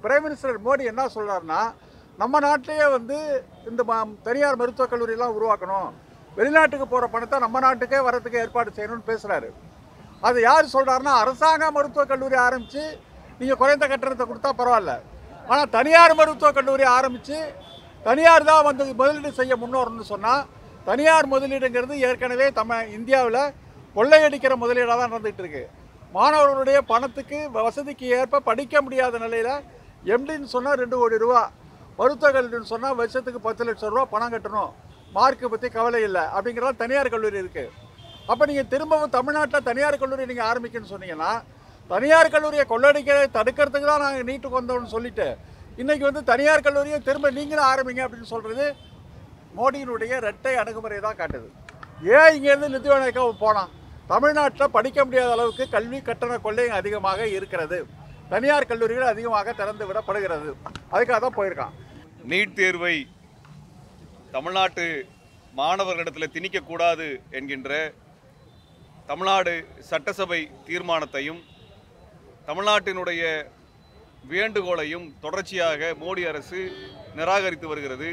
prime minister Modi என்ன சொல்றாருன்னா நம்ம நாட்டிலேயே வந்து இந்த ம- தனியார் மருத்துவக் கல்லூரியெல்லாம் உருவாக்கணும் வெளிநாட்டுக்கு போகிற பணத்தை நம்ம நாட்டுக்கே வரதுக்கு ஏற்பாடு செய்யணும்னு பேசுகிறாரு அது யார் சொல்கிறாருன்னா அரசாங்க மருத்துவக் கல்லூரி ஆரம்பித்து நீங்கள் குறைந்த கட்டணத்தை கொடுத்தா பரவாயில்ல ஆனால் தனியார் மருத்துவக் கல்லூரி ஆரம்பித்து தனியார் தான் வந்து முதலீடு செய்ய முன்னோர்னு சொன்னால் தனியார் முதலீடுங்கிறது ஏற்கனவே நம்ம இந்தியாவில் கொள்ளையடிக்கிற முதலீடாக தான் நடந்துகிட்டு இருக்கு மாணவர்களுடைய பணத்துக்கு வசதிக்கு ஏற்ப படிக்க முடியாத நிலையில் எம்டின்னு சொன்னால் ரெண்டு கோடி ரூபா மருத்துவக் கல்லூரின்னு சொன்னால் வருஷத்துக்கு பத்து லட்சம் ரூபா பணம் கட்டணும் மார்க்கை பற்றி கவலை இல்லை அப்படிங்கிறத தனியார் கல்லூரி இருக்குது அப்போ நீங்கள் திரும்பவும் தமிழ்நாட்டில் தனியார் கல்லூரி நீங்கள் ஆரம்பிக்கணும்னு சொன்னீங்கன்னா தனியார் கல்லூரியை கொள்ளடிக்க தடுக்கிறதுக்கு தான் நாங்கள் நீட்டுக்கு வந்தோம்னு சொல்லிட்டு இன்னைக்கு வந்து தனியார் கல்லூரியை திரும்ப நீங்களும் ஆரம்பிங்க அப்படின்னு சொல்கிறது மோடியினுடைய இரட்டை அணுகுமுறை தான் காட்டுது ஏன் இங்கேருந்து நிதியமைக்க போனான் தமிழ்நாட்டில் படிக்க முடியாத அளவுக்கு கல்வி கட்டண கொள்ளை அதிகமாக இருக்கிறது தனியார் கல்லூரிகள் அதிகமாக திறந்து விடப்படுகிறது அதுக்காக தான் போயிருக்கான் நீட் தேர்வை தமிழ்நாட்டு மாணவர்களிடத்தில் திணிக்கக்கூடாது என்கின்ற தமிழ்நாடு சட்டசபை தீர்மானத்தையும் தமிழ்நாட்டினுடைய வேண்டுகோளையும் தொடர்ச்சியாக மோடி அரசு நிராகரித்து வருகிறது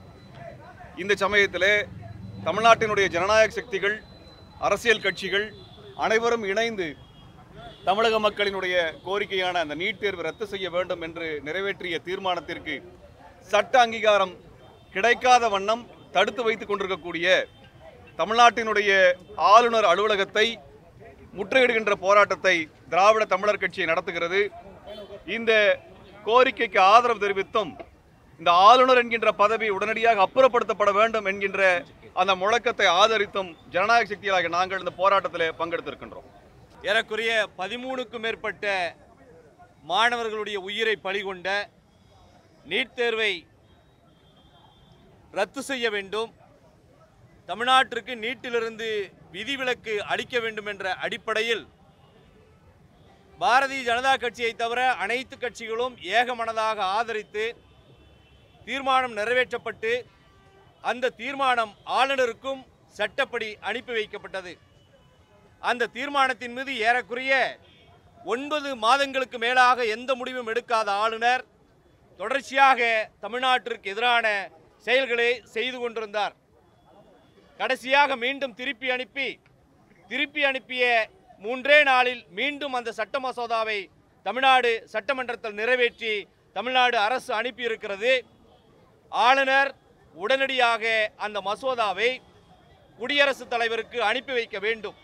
இந்த சமயத்தில் தமிழ்நாட்டினுடைய ஜனநாயக சக்திகள் அரசியல் கட்சிகள் அனைவரும் இணைந்து தமிழக மக்களினுடைய கோரிக்கையான அந்த நீட் தேர்வை ரத்து செய்ய வேண்டும் என்று நிறைவேற்றிய தீர்மானத்திற்கு சட்ட அங்கீகாரம் கிடைக்காத வண்ணம் தடுத்து வைத்துக் கொண்டிருக்கக்கூடிய தமிழ்நாட்டினுடைய ஆளுநர் அலுவலகத்தை முற்றுகையிடுகின்ற போராட்டத்தை திராவிட தமிழர் கட்சி நடத்துகிறது இந்த கோரிக்கைக்கு ஆதரவு தெரிவித்தும் இந்த ஆளுநர் என்கின்ற பதவி உடனடியாக அப்புறப்படுத்தப்பட வேண்டும் என்கின்ற அந்த முழக்கத்தை ஆதரித்தும் ஜனநாயக சக்திகளாக நாங்கள் இந்த போராட்டத்தில் பங்கெடுத்திருக்கின்றோம் ஏறக்குறைய பதிமூணுக்கும் மேற்பட்ட மாணவர்களுடைய உயிரை பலிகொண்ட நீட் தேர்வை ரத்து செய்ய வேண்டும் தமிழ்நாட்டிற்கு நீட்டிலிருந்து விதிவிலக்கு அளிக்க வேண்டும் என்ற அடிப்படையில் பாரதிய ஜனதா கட்சியை தவிர அனைத்து கட்சிகளும் ஏகமனதாக ஆதரித்து தீர்மானம் நிறைவேற்றப்பட்டு அந்த தீர்மானம் ஆளுநருக்கும் சட்டப்படி அனுப்பி வைக்கப்பட்டது அந்த தீர்மானத்தின் மீது ஏறக்குறைய ஒன்பது மாதங்களுக்கு மேலாக எந்த முடிவும் எடுக்காத ஆளுநர் தொடர்ச்சியாக தமிழ்நாட்டிற்கு எதிரான செயல்களை செய்து கொண்டிருந்தார் கடைசியாக மீண்டும் திருப்பி அனுப்பி திருப்பி அனுப்பிய மூன்றே நாளில் மீண்டும் அந்த சட்ட மசோதாவை தமிழ்நாடு சட்டமன்றத்தில் நிறைவேற்றி தமிழ்நாடு அரசு அனுப்பியிருக்கிறது ஆளுநர் உடனடியாக அந்த மசோதாவை குடியரசுத் தலைவருக்கு அனுப்பி வைக்க வேண்டும்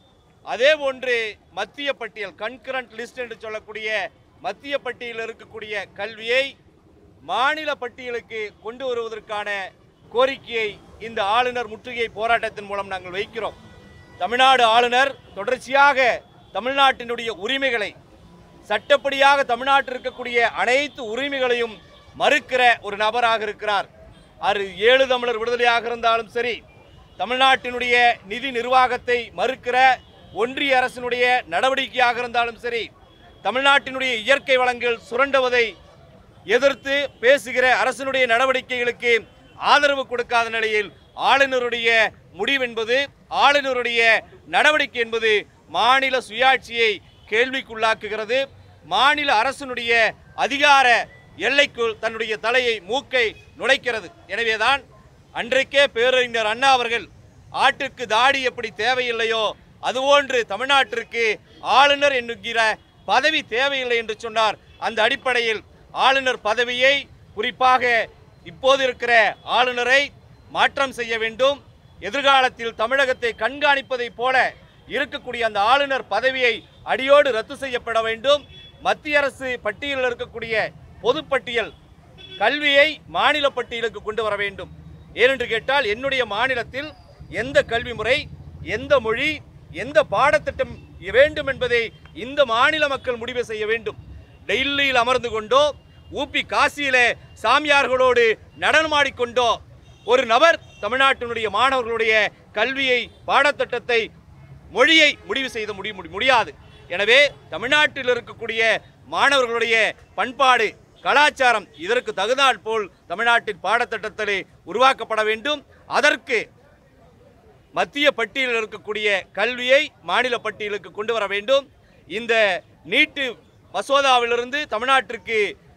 அதே போன்று மத்திய பட்டியல் கன்கரண்ட் லிஸ்ட் என்று சொல்லக்கூடிய மத்திய பட்டியலில் இருக்கக்கூடிய கல்வியை மாநில பட்டியலுக்கு கொண்டு வருவதற்கான கோரிக்கையை இந்த ஆளுநர் முற்றுகை போராட்டத்தின் மூலம் நாங்கள் வைக்கிறோம் தமிழ்நாடு ஆளுநர் தொடர்ச்சியாக தமிழ்நாட்டினுடைய உரிமைகளை சட்டப்படியாக தமிழ்நாட்டில் இருக்கக்கூடிய அனைத்து உரிமைகளையும் மறுக்கிற ஒரு நபராக இருக்கிறார் அது ஏழு தமிழர் விடுதலையாக இருந்தாலும் சரி தமிழ்நாட்டினுடைய நிதி நிர்வாகத்தை மறுக்கிற ஒன்றிய அரசினுடைய நடவடிக்கையாக இருந்தாலும் சரி தமிழ்நாட்டினுடைய இயற்கை வளங்கள் சுரண்டுவதை எதிர்த்து பேசுகிற அரசினுடைய நடவடிக்கைகளுக்கு ஆதரவு கொடுக்காத நிலையில் ஆளுநருடைய முடிவென்பது ஆளுநருடைய நடவடிக்கை என்பது மாநில சுயாட்சியை கேள்விக்குள்ளாக்குகிறது மாநில அரசினுடைய அதிகார எல்லைக்குள் தன்னுடைய தலையை மூக்கை நுழைக்கிறது எனவேதான் அன்றைக்கே பேரறிஞர் அண்ணா அவர்கள் ஆட்டுக்கு தாடி எப்படி தேவையில்லையோ அதுபோன்று தமிழ்நாட்டிற்கு ஆளுநர் என்கிற பதவி தேவையில்லை என்று சொன்னார் அந்த அடிப்படையில் ஆளுநர் பதவியை குறிப்பாக இப்போது இருக்கிற ஆளுநரை மாற்றம் செய்ய வேண்டும் எதிர்காலத்தில் தமிழகத்தை கண்காணிப்பதைப் போல இருக்கக்கூடிய அந்த ஆளுநர் பதவியை அடியோடு ரத்து செய்யப்பட வேண்டும் மத்திய அரசு பட்டியலில் இருக்கக்கூடிய பொதுப்பட்டியல் கல்வியை மாநில பட்டியலுக்கு கொண்டு வர வேண்டும் ஏனென்று கேட்டால் என்னுடைய மாநிலத்தில் எந்த கல்வி முறை எந்த மொழி எந்த பாடத்திட்டம் வேண்டும் என்பதை இந்த மாநில மக்கள் முடிவு செய்ய வேண்டும் டெல்லியில் அமர்ந்து கொண்டோ ஊபி காசியிலே சாமியார்களோடு நடனமாடிக்கொண்டோ ஒரு நபர் தமிழ்நாட்டினுடைய மாணவர்களுடைய கல்வியை பாடத்திட்டத்தை மொழியை முடிவு செய்த முடிய முடி- முடியாது எனவே தமிழ்நாட்டில் இருக்கக்கூடிய மாணவர்களுடைய பண்பாடு கலாச்சாரம் இதற்கு தகுந்தாற் போல் தமிழ்நாட்டின் பாடத்திட்டத்திலே உருவாக்கப்பட வேண்டும் அதற்கு மத்திய பட்டியலில் இருக்கக்கூடிய கல்வியை மாநில பட்டியலுக்கு கொண்டு வர வேண்டும் இந்த நீட்டு மசோதாவிலிருந்து தமிழ்நாட்டிற்கு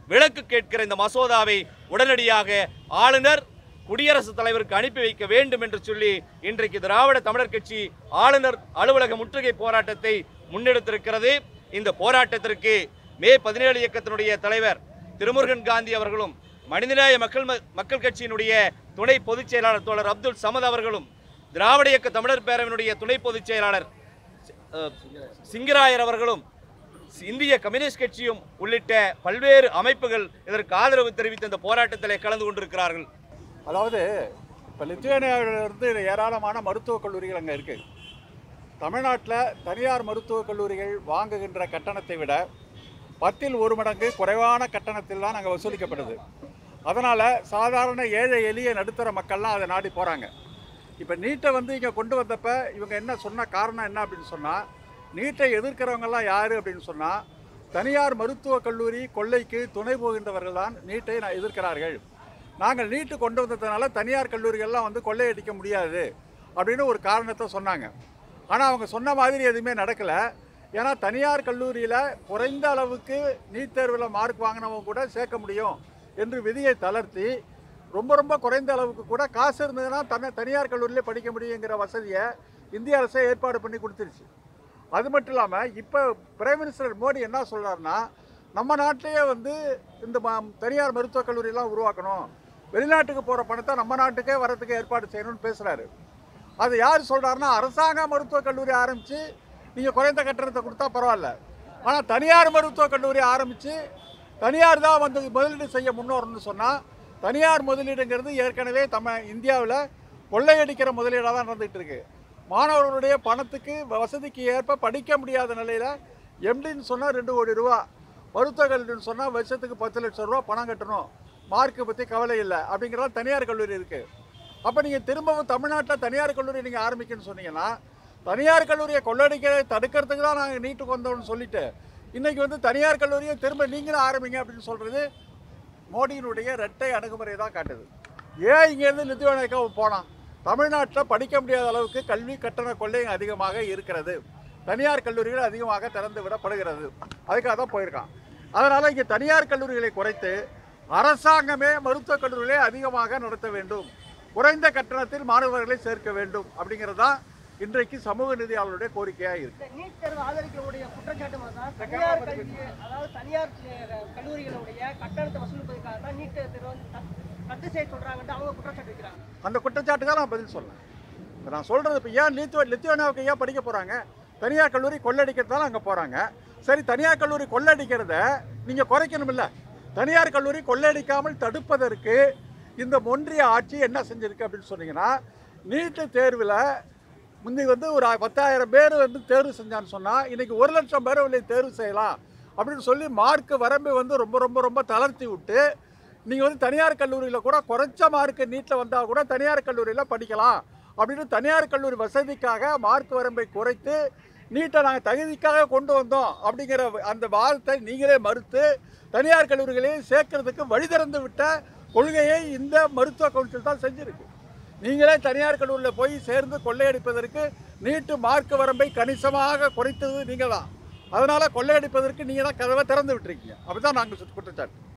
விலக்கு கேட்கிற இந்த மசோதாவை உடனடியாக ஆளுநர் குடியரசுத் தலைவருக்கு அனுப்பி வைக்க வேண்டும் என்று சொல்லி இன்றைக்கு திராவிட தமிழர் கட்சி ஆளுநர் அலுவலக முற்றுகை போராட்டத்தை முன்னெடுத்திருக்கிறது இந்த போராட்டத்திற்கு மே பதினேழு இயக்கத்தினுடைய தலைவர் திருமுருகன் காந்தி அவர்களும் மனிதநேய மக்கள் ம- மக்கள் கட்சியினுடைய துணை பொதுச் செயலாளர் தோழர் அப்துல் சமத் அவர்களும் திராவிட இயக்க தமிழர் பேரவையினுடைய துணை பொதுச் செயலாளர் அஹ், சிங்கராயர் அவர்களும் இந்திய கம்யூனிஸ்ட் கட்சியும் உள்ளிட்ட பல்வேறு அமைப்புகள் இதற்கு ஆதரவு தெரிவித்து இந்த போராட்டத்திலே கலந்து கொண்டிருக்கிறார்கள் அதாவது இப்போ லித்துவேனியாவிலிருந்து ஏராளமான மருத்துவக் கல்லூரிகள் அங்கே இருக்குது தமிழ்நாட்டில் தனியார் மருத்துவக் கல்லூரிகள் வாங்குகின்ற கட்டணத்தை விட பத்தில் ஒரு மடங்கு குறைவான கட்டணத்தில் தான் அங்கே வசூலிக்கப்படுது அதனால் சாதாரண ஏழை எளிய நடுத்தர மக்கள்லாம் அதை நாடி போகிறாங்க இப்போ நீட்டை வந்து இங்கே கொண்டு வந்தப்ப இவங்க என்ன சொன்ன காரணம் என்ன அப்படின்னு சொன்னால் நீட்டை எதிர்க்கிறவங்கெல்லாம் யார் அப்படின்னு சொன்னால் தனியார் மருத்துவக் கல்லூரி கொள்ளைக்கு துணை போகின்றவர்கள் தான் நீட்டை நான் எதிர்க்கிறார்கள் நாங்கள் நீட்டு கொண்டு வந்ததுனால தனியார் கல்லூரிகள்லாம் வந்து கொள்ளையடிக்க முடியாது அப்படின்னு ஒரு காரணத்தை சொன்னாங்க ஆனால் அவங்க சொன்ன மாதிரி எதுவுமே நடக்கலை ஏன்னா தனியார் கல்லூரியில் குறைந்த அளவுக்கு நீட் தேர்வில் மார்க் வாங்கினவங்க கூட சேர்க்க முடியும் என்று விதியை தளர்த்தி ரொம்ப ரொம்ப குறைந்த அளவுக்கு கூட காசு இருந்ததுன்னா தன்னை தனியார் கல்லூரியிலே படிக்க முடியுங்கிற வசதியை இந்திய அரசே ஏற்பாடு பண்ணி கொடுத்துருச்சு அது மட்டும் இல்லாமல் இப்போ பிரைம் மினிஸ்டர் மோடி என்ன சொல்றாருன்னா நம்ம நாட்டிலேயே வந்து இந்த ம- தனியார் மருத்துவக் கல்லூரியெல்லாம் உருவாக்கணும் வெளிநாட்டுக்கு போகிற பணத்தை நம்ம நாட்டுக்கே வரதுக்கு ஏற்பாடு செய்யணும்னு பேசுகிறாரு அது யார் சொல்கிறாருன்னா அரசாங்க மருத்துவக் கல்லூரி ஆரம்பித்து நீங்கள் குறைந்த கட்டணத்தை கொடுத்தா பரவாயில்ல ஆனால் தனியார் மருத்துவக் கல்லூரி ஆரம்பித்து தனியார் தான் வந்து முதலீடு செய்ய முன்னோர்னு சொன்னால் தனியார் முதலீடுங்கிறது ஏற்கனவே நம்ம இந்தியாவில் கொள்ளையடிக்கிற முதலீடாக தான் நடந்துகிட்டு இருக்கு மாணவர்களுடைய பணத்துக்கு வசதிக்கு ஏற்ப படிக்க முடியாத நிலையில் எம்டின்னு சொன்னால் ரெண்டு கோடி ரூபா மருத்துவக் கல்லூரின்னு சொன்னால் வருஷத்துக்கு பத்து லட்சம் ரூபா பணம் கட்டணும் மார்க்கை பற்றி கவலை இல்லை அப்படிங்கிறத தனியார் கல்லூரி இருக்குது அப்போ நீங்கள் திரும்பவும் தமிழ்நாட்டில் தனியார் கல்லூரி நீங்கள் ஆரம்பிக்கணும்னு சொன்னீங்கன்னா தனியார் கல்லூரியை கொள்ளடிக்க தடுக்கிறதுக்கு தான் நாங்கள் நீட்டுக்கு வந்தோம்னு சொல்லிட்டு இன்றைக்கி வந்து தனியார் கல்லூரியை திரும்ப நீங்களும் ஆரம்பிங்க அப்படின்னு சொல்கிறது மோடியினுடைய இரட்டை அணுகுமுறை தான் காட்டுது ஏன் இங்கேருந்து லித்துவேனியாவுக்கு அவன் போனான் தமிழ்நாட்டில் படிக்க முடியாத அளவுக்கு கல்வி கட்டண கொள்ளை அதிகமாக இருக்கிறது தனியார் கல்லூரிகள் அதிகமாக திறந்து விடப்படுகிறது அதுக்காக தான் போயிருக்கான் அதனால் இங்கே தனியார் கல்லூரிகளை குறைத்து அரசாங்கமே மருத்துவக் கல்லூரிகளை அதிகமாக நடத்த வேண்டும் குறைந்த கட்டணத்தில் மாணவர்களை சேர்க்க வேண்டும் அப்படிங்கிறது தான் இன்றைக்கு சமூக நீதியாளருடைய கோரிக்கையாக இருக்கு இந்த நீட் தேர்வு ஆதரிக்கிறவருடைய குற்றச்சாட்டு தான் தனியார் கல்வி அதாவது தனியார் அஹ், கல்லூரிகளுடைய கட்டணத்தை வசூலிப்பதற்காக தான் நீட் தேர்வு வந்து ரத்- ரத்து செய்ய சொல்றாங்கன்ட்டு அவங்க குற்றச்சாட்டு வைக்கிறாங்க அந்த குற்றச்சாட்டுக்கு நான் பதில் சொல்லேன் இப்போ நான் சொல்கிறது இப்போ ஏன் லித்துவ லித்துவேனியாவுக்கு ஏன் படிக்க போகிறாங்க தனியார் கல்லூரி கொள்ளடிக்கிறதால அங்கே போகிறாங்க சரி தனியார் கல்லூரி கொள்ளடிக்கிறத நீங்கள் குறைக்கணுமில்ல தனியார் கல்லூரி கொள்ளடிக்காமல் தடுப்பதற்கு இந்த ஒன்றிய ஆட்சி என்ன செஞ்சிருக்கு அப்படின்னு சொன்னீங்கன்னா நீட்டு தேர்வில் முந்தி வந்து ஒரு பத்தாயிரம் பேர் வந்து தேர்வு செஞ்சான்னு சொன்னால் இன்றைக்கி ஒரு லட்சம் பேர் உங்களை தேர்வு செய்யலாம் அப்படின்னு சொல்லி மார்க் வரம்பு வந்து ரொம்ப ரொம்ப ரொம்ப தளர்த்தி விட்டு நீங்கள் வந்து தனியார் கல்லூரியில் கூட குறைச்ச மார்க்கு நீட்டில் வந்தால் கூட தனியார் கல்லூரியில் படிக்கலாம் அப்படின்னு தனியார் கல்லூரி வசதிக்காக மார்க் வரம்பை குறைத்து நீட்டை நாங்கள் தகுதிக்காக கொண்டு வந்தோம் அப்படிங்கிற அந்த வாதத்தை நீங்களே மறுத்து தனியார் கல்லூரிகளையும் சேர்க்கறதுக்கு வழி திறந்து விட்ட கொள்கையை இந்த மருத்துவ கவுன்சில் தான் செஞ்சிருக்கு நீங்களே தனியார் கல்லூரியில் போய் சேர்ந்து கொள்ளையடிப்பதற்கு நீட்டு மார்க் வரம்பை கணிசமாக குறைத்தது நீங்கள் தான் அதனால் கொள்ளையடிப்பதற்கு நீங்கள் தான் கதவை திறந்து விட்டுருக்கீங்க அப்படி தான் நாங்கள் குற்றச்சாட்டு